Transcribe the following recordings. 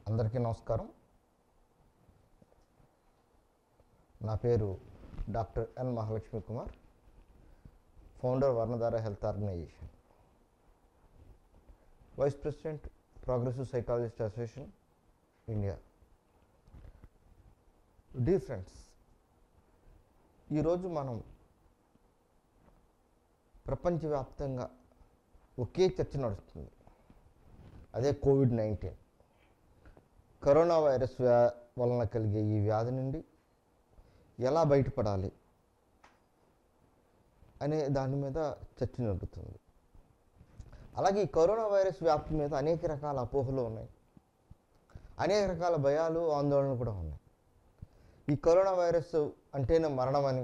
అందరికీ నమస్కారం నా పేరు doctor N Mahalakshmi Kumar founder Varnadhara health organization vice president progressive psychologist association India dear friends ఈరోజు మనం ప్రపంచవ్యాప్తంగా ఒకే చర్చ నడుస్తుంది అదే కోవిడ్ నైన్టీన్ కరోనా వైరస్ వ్యా వలన కలిగే ఈ వ్యాధి నుండి ఎలా బయటపడాలి అనే దాని మీద చర్చ నడుస్తుంది అలాగే ఈ కరోనా వైరస్ వ్యాప్తి మీద అనేక రకాల అపోహలు ఉన్నాయి అనేక రకాల భయాలు ఆందోళనలు కూడా ఉన్నాయి ఈ కరోనా వైరస్ అంటేనే మరణమని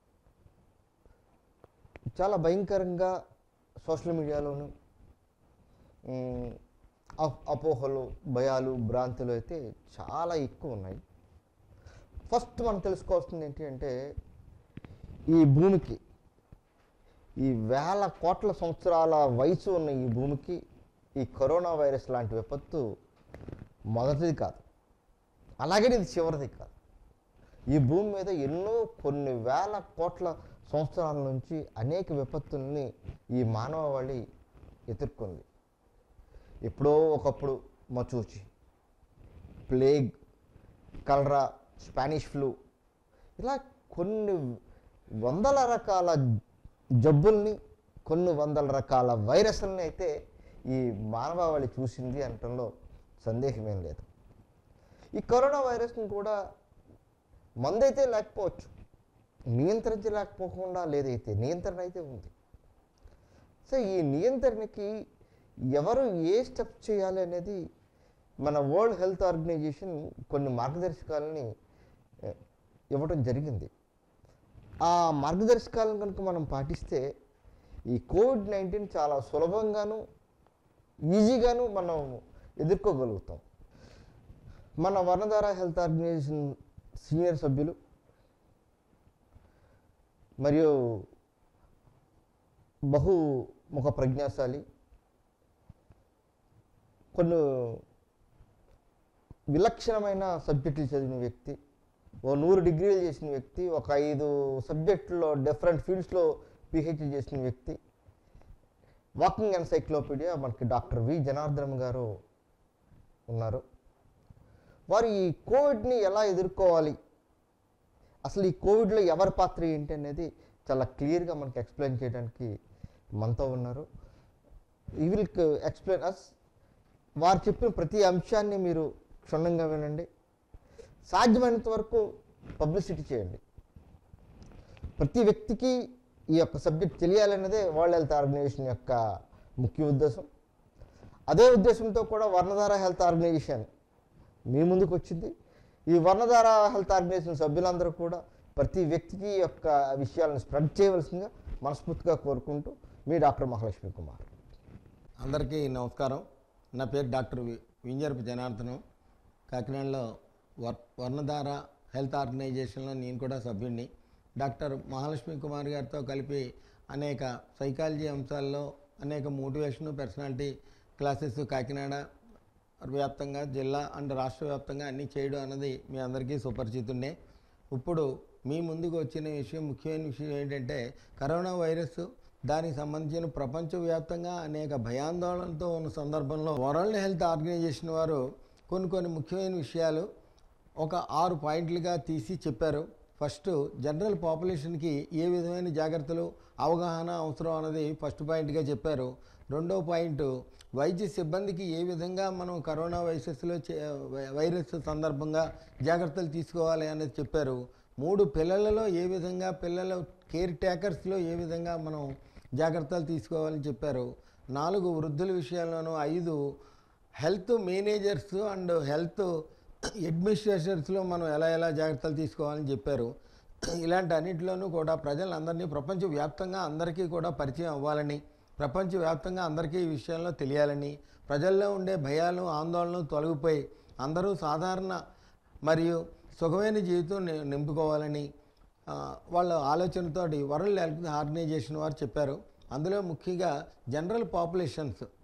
చాలా భయంకరంగా సోషల్ మీడియాలోను ఉమ్, అప్- అపోహలు భయాలు భ్రాంతులు అయితే చాలా ఎక్కువ ఉన్నాయి ఫస్ట్ మనం తెలుసుకోవాల్సింది ఏంటి అంటే ఈ భూమికి ఈ వేల కోట్ల సంవత్సరాల వయసు ఉన్న ఈ భూమికి ఈ కరోనా వైరస్ లాంటి విపత్తు మొదటిది కాదు అలాగే ఇది చివరిది కాదు ఈ భూమి మీద ఎన్నో కొన్ని వేల కోట్ల సంవత్సరాల నుంచి అనేక విపత్తుల్ని ఈ మానవాళి ఎదుర్కొంది ఎప్పుడో ఒకప్పుడు మచూచి ప్లేగ్ కలరా స్పానిష్ ఫ్లూ ఇలా కొన్ని వందల రకాల జబ్బుల్ని కొన్ని వందల రకాల వైరస్లని అయితే ఈ మానవాళి చూసింది అనటంలో సందేహమేం లేదు ఈ కరోనా వైరస్ని కూడా మందైతే లేకపోవచ్చు నియంత్రించలేకపోకుండా లేదైతే నియంత్రణ అయితే ఉంది సో ఈ నియంత్రణకి ఎవరు ఏ స్టెప్ చేయాలి అనేది మన వరల్డ్ హెల్త్ ఆర్గనైజేషన్ కొన్ని మార్గదర్శకాలని ఏ, ఇవ్వడం జరిగింది ఆ మార్గదర్శకాలను కనుక మనం పాటిస్తే ఈ కోవిడ్ నైన్టీన్ చాలా సులభంగాను ఈజీగాను మనం ఎదుర్కోగలుగుతాం మన వర్ణధార హెల్త్ ఆర్గనైజేషన్ సీనియర్ సభ్యులు మరియు బహు ముఖ ప్రజ్ఞాశాలి కొన్ని విలక్షణమైన సబ్జెక్టులు చదివిన వ్యక్తి ఓ నూరు డిగ్రీలు చేసిన వ్యక్తి ఒక ఐదు సబ్జెక్టుల్లో డిఫరెంట్ ఫీల్డ్స్లో పిహెచ్డి చేసిన వ్యక్తి వాకింగ్ ఎన్సైక్లోపీడియా మనకి డాక్టర్ వి జనార్దనం గారు ఉన్నారు వారు ఈ కోవిడ్ని ఎలా ఎదుర్కోవాలి అసలు ఈ కోవిడ్లో ఎవరి పాత్ర ఏంటి అనేది చాలా క్లియర్గా మనకి ఎక్స్ప్లెయిన్ చేయడానికి మనతో ఉన్నారు ఈ విల్ ఎక్స్ప్లెయిన్ అస్ వారు చెప్పిన ప్రతి అంశాన్ని మీరు క్షుణ్ణంగా వినండి సాధ్యమైనంత వరకు పబ్లిసిటీ చేయండి ప్రతి వ్యక్తికి ఈ యొక్క సబ్జెక్ట్ తెలియాలన్నదే వరల్డ్ హెల్త్ ఆర్గనైజేషన్ యొక్క ముఖ్య ఉద్దేశం అదే ఉద్దేశంతో కూడా వర్ణధార హెల్త్ ఆర్గనైజేషన్ మీ ముందుకు వచ్చింది ఈ వర్ణధార హెల్త్ ఆర్గనైజేషన్ సభ్యులందరూ కూడా ప్రతి వ్యక్తికి ఈ యొక్క విషయాలను స్ప్రెడ్ చేయవలసిందిగా మనస్ఫూర్తిగా కోరుకుంటూ మీ డాక్టర్ మహాలక్ష్మి కుమార్ అందరికీ నమస్కారం నా పేరు డాక్టర్ వి- వింజరపు జనార్దనం కాకినాడలో వర్ వర్ణధార హెల్త్ ఆర్గనైజేషన్లో నేను కూడా సభ్యుడిని డాక్టర్ మహాలక్ష్మి కుమార్ గారితో కలిపి అనేక సైకాలజీ అంశాల్లో అనేక మోటివేషన్ పర్సనాలిటీ క్లాసెస్ కాకినాడ వ్యాప్తంగా జిల్లా అండ్ రాష్ట్ర వ్యాప్తంగా అన్నీ చేయడం అన్నది మీ అందరికీ సుపరిచితుండే ఇప్పుడు మీ ముందుకు వచ్చిన విషయం ముఖ్యమైన విషయం ఏంటంటే కరోనా వైరస్ దానికి సంబంధించిన ప్రపంచవ్యాప్తంగా అనేక భయాందోళనతో ఉన్న సందర్భంలో వరల్డ్ హెల్త్ ఆర్గనైజేషన్ వారు కొన్ని కొన్ని ముఖ్యమైన విషయాలు ఒక ఆరు పాయింట్లుగా తీసి చెప్పారు ఫస్ట్ జనరల్ పాపులేషన్కి ఏ విధమైన జాగ్రత్తలు అవగాహన అవసరం అన్నది ఫస్ట్ పాయింట్గా చెప్పారు రెండో పాయింట్ వైద్య సిబ్బందికి ఏ విధంగా మనం కరోనా వైరస్లో చే- వై- వైరస్ సందర్భంగా జాగ్రత్తలు తీసుకోవాలి అనేది చెప్పారు మూడు పిల్లలలో ఏ విధంగా పిల్లల కేర్ టేకర్స్లో ఏ విధంగా మనం జాగ్రత్తలు తీసుకోవాలని చెప్పారు నాలుగు వృద్ధుల విషయాల్లోనూ ఐదు హెల్త్ మేనేజర్స్ అండ్ హెల్త్ అడ్మినిస్ట్రేషన్స్లో మనం ఎలా ఎలా జాగ్రత్తలు తీసుకోవాలని చెప్పారు ఇలాంటి అన్నింటిలోనూ కూడా ప్రజలందరినీ ప్రపంచవ్యాప్తంగా అందరికీ కూడా పరిచయం అవ్వాలని ప్రపంచవ్యాప్తంగా అందరికీ ఈ విషయంలో తెలియాలని ప్రజల్లో ఉండే భయాలు ఆందోళనలు తొలగిపోయి అందరూ సాధారణ మరియు సుఖమైన జీవితం ని- నింపుకోవాలని ఆ, వాళ్ళ ఆలోచనతోటి వరల్డ్ హెల్త్ ఆర్గనైజేషన్ వారు చెప్పారు అందులో ముఖ్యంగా జనరల్ పాపులేషన్స్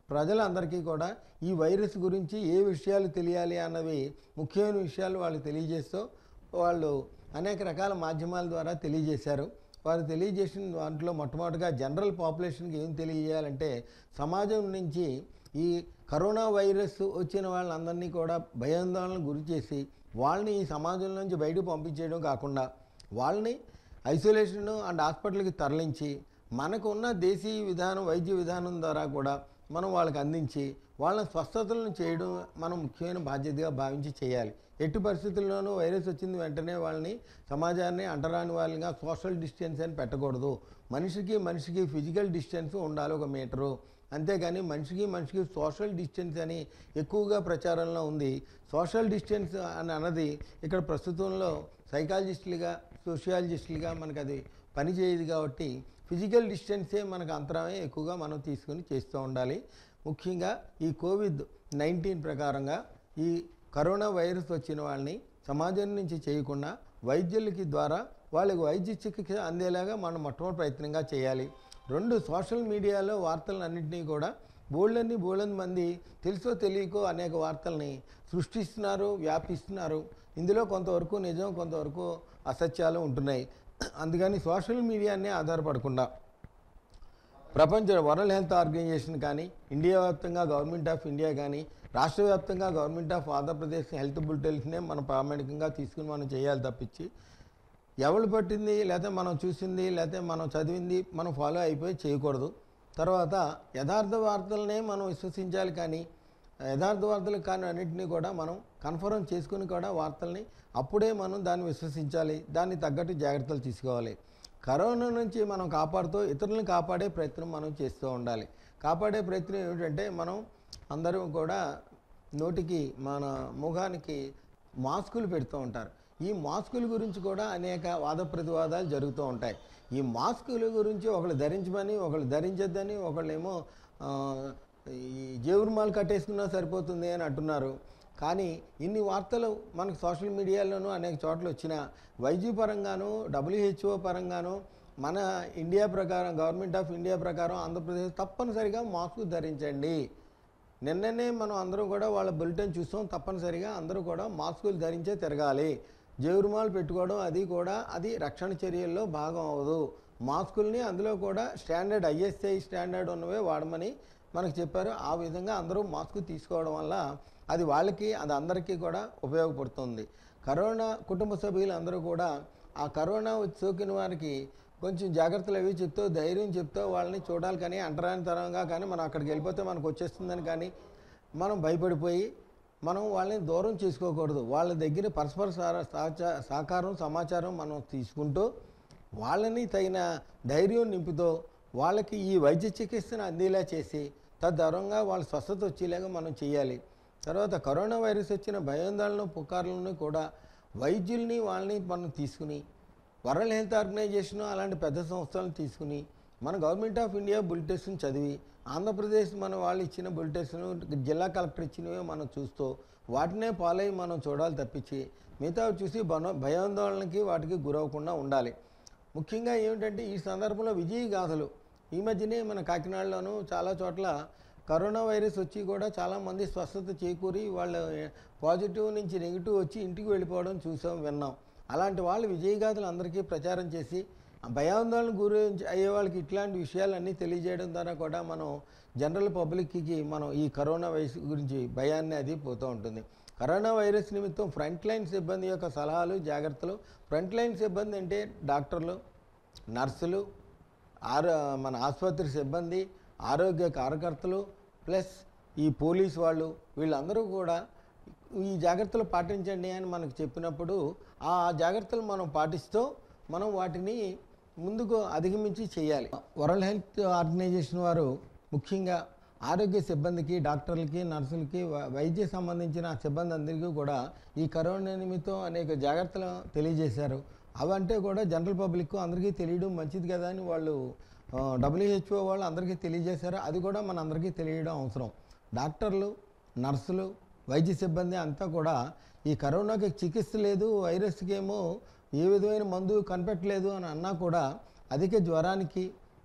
ప్రజలందరికీ కూడా ఈ వైరస్ గురించి ఏ విషయాలు తెలియాలి అన్నవి ముఖ్యమైన విషయాలు వాళ్ళు తెలియజేస్తూ వాళ్ళు అనేక రకాల మాధ్యమాల ద్వారా తెలియజేశారు వారు తెలియజేసిన దాంట్లో మొట్టమొదటిగా జనరల్ పాపులేషన్కి ఏం తెలియజేయాలంటే సమాజం నుంచి ఈ కరోనా వైరస్ వచ్చిన వాళ్ళందరినీ కూడా భయాందోళనకు గురి చేసి వాళ్ళని ఈ సమాజం నుంచి బయటకు పంపించేయడం కాకుండా వాళ్ళని ఐసోలేషన్ అండ్ హాస్పిటల్కి తరలించి మనకున్న దేశీయ విధానం వైద్య విధానం ద్వారా కూడా మనం వాళ్ళకి అందించి వాళ్ళ స్వస్థతలను చేయడం మనం ముఖ్యమైన బాధ్యతగా భావించి చేయాలి ఎట్టి పరిస్థితుల్లోనూ వైరస్ వచ్చింది వెంటనే వాళ్ళని సమాజాన్ని అంటరాని వాళ్ళగా సోషల్ డిస్టెన్స్ అని పెట్టకూడదు మనిషికి మనిషికి ఫిజికల్ డిస్టెన్స్ ఉండాలి ఒక మీటరు అంతేగాని మనిషికి మనిషికి సోషల్ డిస్టెన్స్ అని ఎక్కువగా ప్రచారంలో ఉంది సోషల్ డిస్టెన్స్ అని అన్నది ఇక్కడ ప్రస్తుతంలో సైకాలజిస్టులుగా సోషియాలజిస్టులుగా మనకు అది పనిచేయదు కాబట్టి ఫిజికల్ డిస్టెన్సే మనకు అంతరమే ఎక్కువగా మనం తీసుకుని చేస్తూ ఉండాలి ముఖ్యంగా ఈ కోవిడ్ నైన్టీన్ ప్రకారంగా ఈ కరోనా వైరస్ వచ్చిన వాళ్ళని సమాజం నుంచి చేయకుండా వైద్యులకి ద్వారా వాళ్ళకి వైద్య చికిత్స అందేలాగా మనం మొట్టమొదటి ప్రయత్నంగా చేయాలి రెండు సోషల్ మీడియాలో వార్తలన్నింటినీ కూడా బోళ్ళన్ని బోళ్ళని మంది తెలుసో తెలియకో అనేక వార్తల్ని సృష్టిస్తున్నారు వ్యాపిస్తున్నారు ఇందులో కొంతవరకు నిజం కొంతవరకు అసత్యాలు ఉంటున్నాయి అందుకని సోషల్ మీడియానే ఆధారపడకుండా ప్రపంచ వరల్డ్ హెల్త్ ఆర్గనైజేషన్ కానీ ఇండియా వ్యాప్తంగా గవర్నమెంట్ ఆఫ్ ఇండియా కానీ రాష్ట్ర వ్యాప్తంగా గవర్నమెంట్ ఆఫ్ ఆంధ్రప్రదేశ్ హెల్త్ బులెటిన్స్నే మనం ప్రామాణికంగా తీసుకుని మనం చేయాలి తప్పించి ఎవరు పట్టింది లేకపోతే మనం చూసింది లేకపోతే మనం చదివింది మనం ఫాలో అయిపోయి చేయకూడదు తర్వాత యథార్థ వార్తలనే మనం విశ్వసించాలి కానీ యథార్థ వార్తలు కానీ అన్నింటినీ కూడా మనం కన్ఫర్మ్ చేసుకుని కూడా వార్తల్ని అప్పుడే మనం దాన్ని విశ్వసించాలి దాన్ని తగ్గట్టు జాగ్రత్తలు తీసుకోవాలి కరోనా నుంచి మనం కాపాడుతూ ఇతరులను కాపాడే ప్రయత్నం మనం చేస్తూ ఉండాలి కాపాడే ప్రయత్నం ఏమిటంటే మనం అందరం కూడా నోటికి మన ముఖానికి మాస్కులు పెడుతూ ఉంటారు ఈ మాస్కుల గురించి కూడా అనేక వాద ప్రతివాదాలు జరుగుతూ ఉంటాయి ఈ మాస్కుల గురించి ఒకళ్ళు ధరించమని ఒకళ్ళు ధరించొద్దని ఒకళ్ళేమో ఆ, ఈ జేవురుమాలు కట్టేసుకున్నా సరిపోతుంది అని అంటున్నారు కానీ ఇన్ని వార్తలు మనకు సోషల్ మీడియాలోనూ అనేక చోట్ల వచ్చిన వైద్య పరంగాను డబ్ల్యూహెచ్ఓ పరంగాను మన ఇండియా ప్రకారం గవర్నమెంట్ ఆఫ్ ఇండియా ప్రకారం ఆంధ్రప్రదేశ్ తప్పనిసరిగా మాస్క్ ధరించండి నిన్ననే మనం అందరం కూడా వాళ్ళ బులెటిన్ చూస్తాం తప్పనిసరిగా అందరూ కూడా మాస్కులు ధరించే తిరగాలి జేవురుమాలు పెట్టుకోవడం అది కూడా అది రక్షణ చర్యల్లో భాగం అవ్వదు మాస్కుల్ని అందులో కూడా స్టాండర్డ్ ఐఎస్ఐ స్టాండర్డ్ ఉన్నవే వాడమని మనకు చెప్పారు ఆ విధంగా అందరూ మాస్క్ తీసుకోవడం వల్ల అది వాళ్ళకి అది అందరికీ కూడా ఉపయోగపడుతుంది కరోనా కుటుంబ సభ్యులు అందరూ కూడా ఆ కరోనా వచ్చి సోకిన వారికి కొంచెం జాగ్రత్తలు అవి చెప్తూ ధైర్యం చెప్తూ వాళ్ళని చూడాలి కానీ అంటరాని తరంగా కానీ మనం అక్కడికి వెళ్ళిపోతే మనకు వచ్చేస్తుందని కానీ మనం భయపడిపోయి మనం వాళ్ళని దూరం చేసుకోకూడదు వాళ్ళ దగ్గర పరస్పర సా- సహచ- సహకారం సమాచారం మనం తీసుకుంటూ వాళ్ళని తగిన ధైర్యం నింపుతూ వాళ్ళకి ఈ వైద్య చికిత్సను అందేలా చేసి తద్వారంగా వాళ్ళ స్వస్థత వచ్చేలాగా మనం చేయాలి తర్వాత కరోనా వైరస్ వచ్చిన భయాందోళన పుకార్లను కూడా వైద్యుల్ని వాళ్ళని మనం తీసుకుని వరల్డ్ హెల్త్ ఆర్గనైజేషన్ అలాంటి పెద్ద సంస్థలను తీసుకుని మన గవర్నమెంట్ ఆఫ్ ఇండియా బులెటిన్స్ చదివి ఆంధ్రప్రదేశ్ మన వాళ్ళు ఇచ్చిన బులెటిన్స్ జిల్లా కలెక్టర్ ఇచ్చినవే మనం చూస్తూ వాటినే ఫాలో అయ్యి మనం చూడాలి తప్పించి మిగతా చూసి బన భయాందోళనకి వాటికి గురవకుండా ఉండాలి ముఖ్యంగా ఏమిటంటే ఈ సందర్భంలో విజయ గాథలు ఈ మధ్యనే మన కాకినాడలోనూ చాలా చోట్ల కరోనా వైరస్ వచ్చి కూడా చాలామంది స్వస్థత చేకూరి వాళ్ళ పాజిటివ్ నుంచి నెగిటివ్ వచ్చి ఇంటికి వెళ్ళిపోవడం చూసాం విన్నాం అలాంటి వాళ్ళు విజయగాథలు అందరికీ ప్రచారం చేసి ఆ భయాందోళన గురించి అయ్యే వాళ్ళకి ఇట్లాంటి విషయాలన్నీ తెలియజేయడం ద్వారా కూడా మనం జనరల్ పబ్లిక్కి మనం ఈ కరోనా వైరస్ గురించి భయాన్ని అది పోతూ ఉంటుంది కరోనా వైరస్ నిమిత్తం ఫ్రంట్ లైన్ సిబ్బంది యొక్క సలహాలు జాగ్రత్తలు ఫ్రంట్ లైన్ సిబ్బంది అంటే డాక్టర్లు నర్సులు ఆరో మన ఆసుపత్రి సిబ్బంది ఆరోగ్య కార్యకర్తలు ప్లస్ ఈ పోలీస్ వాళ్ళు వీళ్ళందరూ కూడా ఈ జాగ్రత్తలు పాటించండి అని మనకు చెప్పినప్పుడు ఆ జాగ్రత్తలు మనం పాటిస్తూ మనం వాటిని ముందుకు అధిగమించి చేయాలి వరల్డ్ హెల్త్ ఆర్గనైజేషన్ వారు ముఖ్యంగా ఆరోగ్య సిబ్బందికి డాక్టర్లకి నర్సులకి వ- వైద్య సంబంధించిన సిబ్బంది అందరికీ కూడా ఈ కరోనా నిమిత్తం అనేక జాగ్రత్తలు తెలియజేశారు అవంటే కూడా జనరల్ పబ్లిక్ అందరికీ తెలియడం మంచిది కదా అని వాళ్ళు డబ్ల్యూహెచ్ఓ వాళ్ళు అందరికీ తెలియజేశారు అది కూడా మన అందరికీ తెలియడం అవసరం డాక్టర్లు నర్సులు వైద్య సిబ్బంది అంతా కూడా ఈ కరోనాకి చికిత్స లేదు వైరస్కి ఏమో ఏ విధమైన మందు కనిపెట్టలేదు అని అన్నా కూడా అధిక జ్వరానికి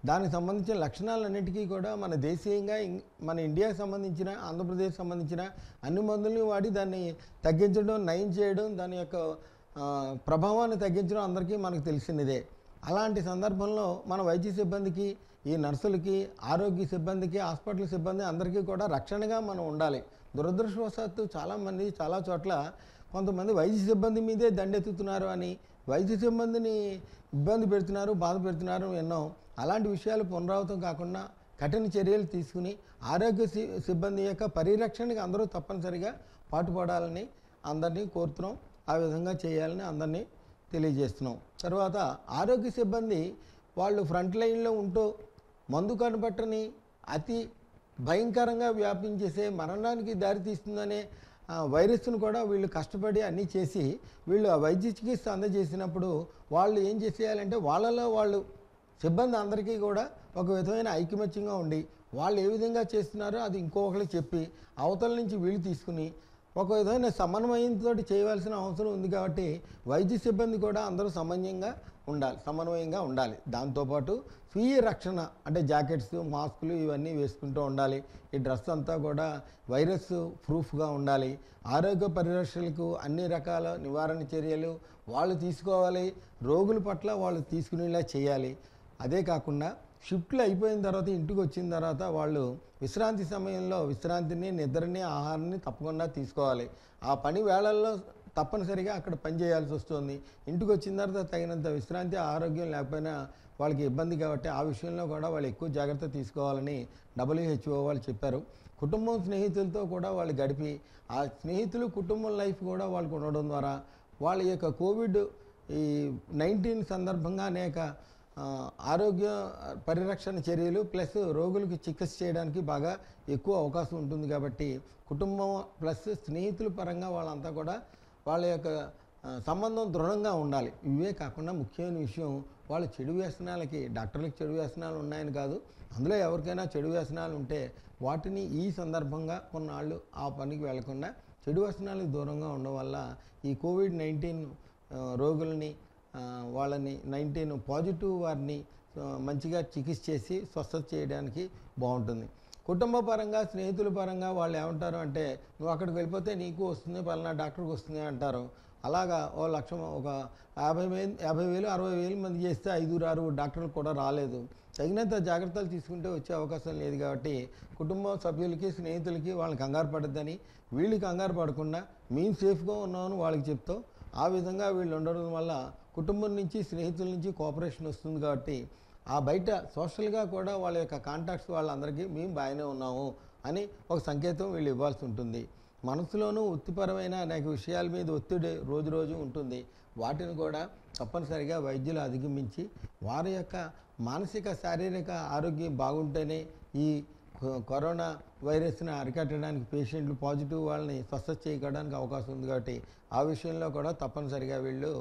దానికి సంబంధించిన లక్షణాలన్నిటికీ కూడా మన దేశీయంగా ఇం- మన ఇండియాకి సంబంధించిన ఆంధ్రప్రదేశ్ సంబంధించిన అన్ని మందుల్ని వాడి దాన్ని తగ్గించడం నయం చేయడం దాని యొక్క ఆ, ప్రభావాన్ని తగ్గించడం అందరికీ మనకు తెలిసినదే అలాంటి సందర్భంలో మన వైద్య సిబ్బందికి ఈ నర్సులకి ఆరోగ్య సిబ్బందికి హాస్పిటల్ సిబ్బంది అందరికీ కూడా రక్షణగా మనం ఉండాలి దురదృష్టవశాత్తు చాలామంది చాలా చోట్ల కొంతమంది వైద్య సిబ్బంది మీదే దండెత్తుతున్నారు అని వైద్య సిబ్బందిని ఇబ్బంది పెడుతున్నారు బాధ పెడుతున్నారు ఎన్నో అలాంటి విషయాలు పునరావృతం కాకుండా కఠిన చర్యలు తీసుకుని ఆరోగ్య సి- సిబ్బంది యొక్క పరిరక్షణకి అందరూ తప్పనిసరిగా పాటుపడాలని అందరినీ కోరుతున్నాం ఆ విధంగా చేయాలని అందరినీ తెలియజేస్తున్నాం తర్వాత ఆరోగ్య సిబ్బంది వాళ్ళు ఫ్రంట్ లైన్లో ఉంటూ మందు కనబట్టని అతి భయంకరంగా వ్యాపించేసే మరణానికి దారితీస్తుందనే ఆ, వైరస్ను కూడా వీళ్ళు కష్టపడి అన్నీ చేసి వీళ్ళు ఆ వైద్య చికిత్స అందజేసినప్పుడు వాళ్ళు ఏం చేసేయాలంటే వాళ్ళలో వాళ్ళు సిబ్బంది అందరికీ కూడా ఒక విధమైన ఐకమత్యంగా ఉండి వాళ్ళు ఏ విధంగా చేస్తున్నారో అది ఇంకొకరికి చెప్పి అవతల నుంచి వీళ్ళు తీసుకుని ఒక విధమైన సమన్వయంతో చేయవలసిన అవసరం ఉంది కాబట్టి వైద్య సిబ్బంది కూడా అందరూ సమన్వయంగా ఉండాలి సమన్వయంగా ఉండాలి దాంతోపాటు స్వీయ రక్షణ అంటే జాకెట్స్ మాస్కులు ఇవన్నీ వేసుకుంటూ ఉండాలి ఈ డ్రెస్ అంతా కూడా వైరస్ ప్రూఫ్గా ఉండాలి ఆరోగ్య పరిరక్షణలకు అన్ని రకాల నివారణ చర్యలు వాళ్ళు తీసుకోవాలి రోగుల పట్ల వాళ్ళు తీసుకునేలా చేయాలి అదే కాకుండా షిఫ్ట్లు అయిపోయిన తర్వాత ఇంటికి వచ్చిన తర్వాత వాళ్ళు విశ్రాంతి సమయంలో విశ్రాంతిని నిద్రని ఆహారాన్ని తప్పకుండా తీసుకోవాలి ఆ పని వేళల్లో తప్పనిసరిగా అక్కడ పని చేయాల్సి వస్తుంది ఇంటికి వచ్చిన తర్వాత తగినంత విశ్రాంతి ఆరోగ్యం లేకపోయినా వాళ్ళకి ఇబ్బంది కాబట్టి ఆ విషయంలో కూడా వాళ్ళు ఎక్కువ జాగ్రత్త తీసుకోవాలని డబ్ల్యూహెచ్ఓ వాళ్ళు చెప్పారు కుటుంబం స్నేహితులతో కూడా వాళ్ళు గడిపి ఆ స్నేహితులు కుటుంబం లైఫ్ కూడా వాళ్ళకు ఉండడం ద్వారా వాళ్ళ యొక్క కోవిడ్ ఈ నైన్టీన్ సందర్భంగా అనేక ఆ, ఆరోగ్య పరిరక్షణ చర్యలు ప్లస్ రోగులకు చికిత్స చేయడానికి బాగా ఎక్కువ అవకాశం ఉంటుంది కాబట్టి కుటుంబం ప్లస్ స్నేహితుల పరంగా వాళ్ళంతా కూడా వాళ్ళ యొక్క ఆ, సంబంధం దృఢంగా ఉండాలి ఇవే కాకుండా ముఖ్యమైన విషయం వాళ్ళ చెడు వ్యసనాలకి డాక్టర్లకు చెడు వ్యసనాలు ఉన్నాయని కాదు అందులో ఎవరికైనా చెడు వ్యసనాలు ఉంటే వాటిని ఈ సందర్భంగా కొన్నాళ్ళు ఆ పనికి వెళ్లకుండా చెడు వ్యసనాలకు దూరంగా ఉండడం వల్ల ఈ కోవిడ్ నైన్టీన్ రోగుల్ని ఆ, వాళ్ళని నైన్టీన్ పాజిటివ్ వారిని ఆ, మంచిగా చికిత్స చేసి స్వస్థత చేయడానికి బాగుంటుంది కుటుంబ పరంగా స్నేహితుల పరంగా వాళ్ళు ఏమంటారు అంటే నువ్వు అక్కడికి వెళ్ళిపోతే నీకు వస్తుంది పలానా డాక్టర్కి వస్తుంది అంటారు అలాగా ఓ లక్ష ఒక యాభై వేలు యాభై వేలు అరవై వేలు మంది చేస్తే ఐదుగురు ఆరుగురు డాక్టర్లు కూడా రాలేదు తగినంత జాగ్రత్తలు తీసుకుంటే వచ్చే అవకాశం లేదు కాబట్టి కుటుంబ సభ్యులకి స్నేహితులకి వాళ్ళని కంగారు పడద్దని వీళ్ళు కంగారు పడకుండా మేము సేఫ్గా ఉన్నామని వాళ్ళకి చెప్తాం ఆ విధంగా వీళ్ళు ఉండడం వల్ల కుటుంబం నుంచి స్నేహితుల నుంచి కోఆపరేషన్ వస్తుంది కాబట్టి ఆ బయట సోషల్గా కూడా వాళ్ళ యొక్క కాంటాక్ట్స్ వాళ్ళందరికీ మేము బాగానే ఉన్నాము అని ఒక సంకేతం వీళ్ళు ఇవ్వాల్సి ఉంటుంది మనసులోనూ వృత్తిపరమైన అనేక విషయాల మీద ఒత్తిడి రోజు రోజు ఉంటుంది వాటిని కూడా తప్పనిసరిగా వైద్యులు అధిగమించి వారి యొక్క మానసిక శారీరక ఆరోగ్యం బాగుంటేనే ఈ కో- కరోనా వైరస్ని అరికట్టడానికి పేషెంట్లు పాజిటివ్ వాళ్ళని స్వస్థత చేయడానికి అవకాశం ఉంది కాబట్టి ఆ విషయంలో కూడా తప్పనిసరిగా వీళ్ళు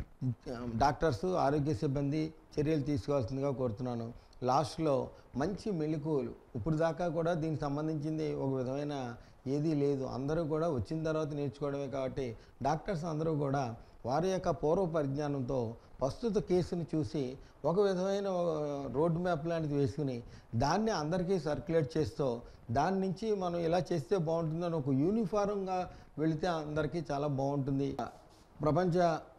డాక్టర్స్ ఆరోగ్య సిబ్బంది చర్యలు తీసుకోవాల్సిందిగా కోరుతున్నాను లాస్ట్లో మంచి మెళుకువలు ఇప్పుడు దాకా కూడా దీనికి సంబంధించింది ఒక విధమైన ఏదీ లేదు అందరూ కూడా వచ్చిన తర్వాత నేర్చుకోవడమే కాబట్టి డాక్టర్స్ అందరూ కూడా వారి యొక్క పూర్వ పరిజ్ఞానంతో ప్రస్తుత కేసును చూసి ఒక విధమైన రోడ్ మ్యాప్ లాంటిది వేసుకుని దాన్ని అందరికీ సర్క్యులేట్ చేస్తూ దాని నుంచి మనం ఇలా చేస్తే బాగుంటుందని ఒక యూనిఫారంగా వెళితే అందరికీ చాలా బాగుంటుంది ప్రపంచ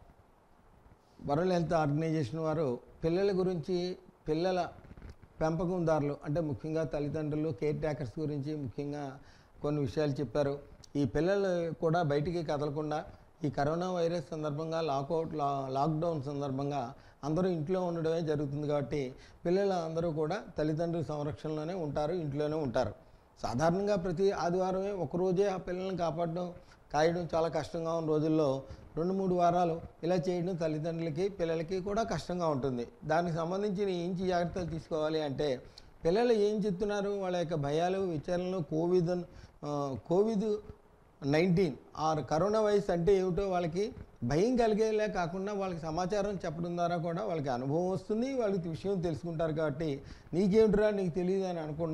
వరల్డ్ హెల్త్ ఆర్గనైజేషన్ వారు పిల్లల గురించి పిల్లల పెంపకందారులు అంటే ముఖ్యంగా తల్లిదండ్రులు కేర్ టేకర్స్ గురించి ముఖ్యంగా కొన్ని విషయాలు చెప్పారు ఈ పిల్లలు కూడా బయటికి కదలకుండా ఈ కరోనా వైరస్ సందర్భంగా లాకౌట్ లా లాక్డౌన్ సందర్భంగా అందరూ ఇంట్లో ఉండడమే జరుగుతుంది కాబట్టి పిల్లలు అందరూ కూడా తల్లిదండ్రుల సంరక్షణలోనే ఉంటారు ఇంట్లోనే ఉంటారు సాధారణంగా ప్రతి ఆదివారమే ఒక రోజే ఆ పిల్లల్ని కాపాడడం కాయడం చాలా కష్టంగా ఉన్న రోజుల్లో రెండు మూడు వారాలు ఇలా చేయడం తల్లిదండ్రులకి పిల్లలకి కూడా కష్టంగా ఉంటుంది దానికి సంబంధించి ఏం జాగ్రత్తలు తీసుకోవాలి అంటే పిల్లలు ఏం చెప్తున్నారు వాళ్ళ యొక్క భయాలు విచారణలు కోవిడ్ ఆ, covid nineteen or corona virus అంటే ఏమిటో వాళ్ళకి భయం కలిగేలా కాకుండా వాళ్ళకి సమాచారం చెప్పడం ద్వారా కూడా వాళ్ళకి అనుభవం వస్తుంది వాళ్ళకి విషయం తెలుసుకుంటారు కాబట్టి నీకేమిటిరా నీకు తెలియదు అని అనకుండా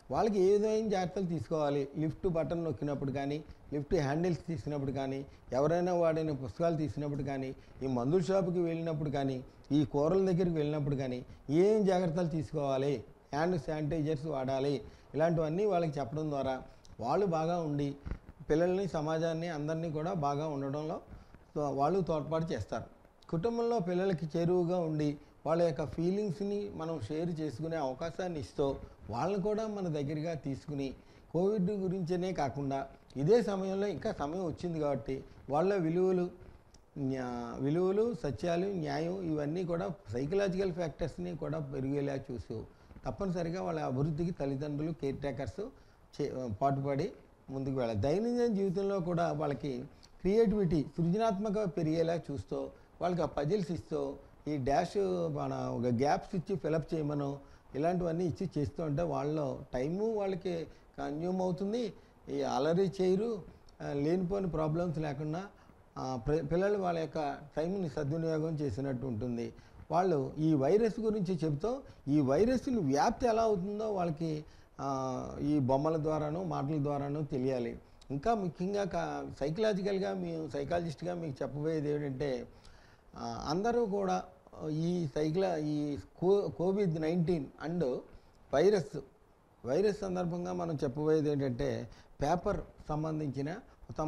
వాళ్ళకి ఏ విధమైన జాగ్రత్తలు తీసుకోవాలి లిఫ్ట్ బటన్ నొక్కినప్పుడు కానీ లిఫ్ట్ హ్యాండిల్స్ తీసినప్పుడు కానీ ఎవరైనా వాడిన పుస్తకాలు తీసినప్పుడు కానీ ఈ మందుల షాపుకి వెళ్ళినప్పుడు కానీ ఈ కూరల దగ్గరికి వెళ్ళినప్పుడు కానీ ఏం జాగ్రత్తలు తీసుకోవాలి హ్యాండ్ శానిటైజర్స్ వాడాలి ఇలాంటివన్నీ వాళ్ళకి చెప్పడం ద్వారా వాళ్ళు బాగా ఉండి పిల్లల్ని సమాజాన్ని అందరినీ కూడా బాగా ఉండడంలో సో వాళ్ళు తోడ్పాటు చేస్తారు కుటుంబంలో పిల్లలకి చేరువుగా ఉండి వాళ్ళ యొక్క ఫీలింగ్స్ని మనం షేర్ చేసుకునే అవకాశాన్ని ఇస్తూ వాళ్ళని కూడా మన దగ్గరగా తీసుకుని కోవిడ్ గురించనే కాకుండా ఇదే సమయంలో ఇంకా సమయం వచ్చింది కాబట్టి వాళ్ళ విలువలు న్యా విలువలు సత్యాలు న్యాయం ఇవన్నీ కూడా సైకలాజికల్ ఫ్యాక్టర్స్ని కూడా పెరిగేలా చూస్తూ తప్పనిసరిగా వాళ్ళ అభివృద్ధికి తల్లిదండ్రులు కేర్ టేకర్స్ చే పాటుపడి ముందుకు వెళ్ళాలి దైనందిన జీవితంలో కూడా వాళ్ళకి క్రియేటివిటీ సృజనాత్మక పెరిగేలా చూస్తూ వాళ్ళకి ఆ పజిల్స్ ఇస్తూ ఈ డాష్ మన ఒక గ్యాప్స్ ఇచ్చి ఫిలప్ చేయమను ఇలాంటివన్నీ ఇచ్చి చేస్తూ ఉంటే వాళ్ళలో టైము వాళ్ళకి కన్జ్యూమ్ అవుతుంది ఈ అలరీ చేయరు ఆ, లేనిపోని ప్రాబ్లమ్స్ లేకుండా ఆ, ప్ర- పిల్లలు వాళ్ళ యొక్క టైంని సద్వినియోగం చేసినట్టు ఉంటుంది వాళ్ళు ఈ వైరస్ గురించి చెబుతూ ఈ వైరస్ని వ్యాప్తి ఎలా అవుతుందో వాళ్ళకి ఆ, ఈ బొమ్మల ద్వారాను మాటల ద్వారాను తెలియాలి ఇంకా ముఖ్యంగా కా సైకలాజికల్గా మేము సైకాలజిస్ట్గా మీకు చెప్పబోయేది ఏంటంటే ఆ, అందరూ కూడా ఈ సైకిల ఈ కో covid nineteen and virus virus సందర్భంగా మనం చెప్పబోయేది ఏంటంటే పేపర్ సంబంధించిన తమ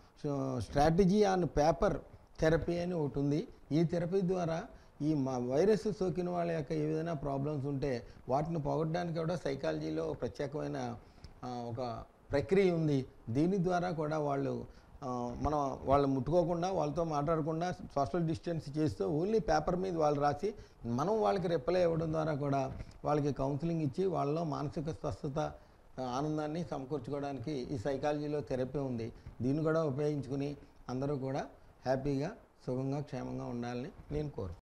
స్ట్రాటజీ ఆన్ పేపర్ థెరపీ అని ఒకటి ఉంది ఈ థెరపీ ద్వారా ఈ మా వైరస్ సోకిన వాళ్ళ యొక్క ఏదైనా ప్రాబ్లమ్స్ ఉంటే వాటిని పోగొట్టడానికి కూడా సైకాలజీలో ప్రత్యేకమైన ఆ, ఒక ప్రక్రియ ఉంది దీని ద్వారా కూడా వాళ్ళు ఆ, మనం వాళ్ళు ముట్టుకోకుండా వాళ్ళతో మాట్లాడకుండా సోషల్ డిస్టెన్స్ చేస్తూ ఓన్లీ పేపర్ మీద వాళ్ళు రాసి మనం వాళ్ళకి రిప్లై ఇవ్వడం ద్వారా కూడా వాళ్ళకి కౌన్సిలింగ్ ఇచ్చి వాళ్ళలో మానసిక స్వస్థత ఆ, ఆనందాన్ని సమకూర్చుకోవడానికి ఈ సైకాలజీలో థెరపీ ఉంది దీన్ని కూడా ఉపయోగించుకుని అందరూ కూడా హ్యాపీగా సుఖంగా క్షేమంగా ఉండాలని నేను కోరు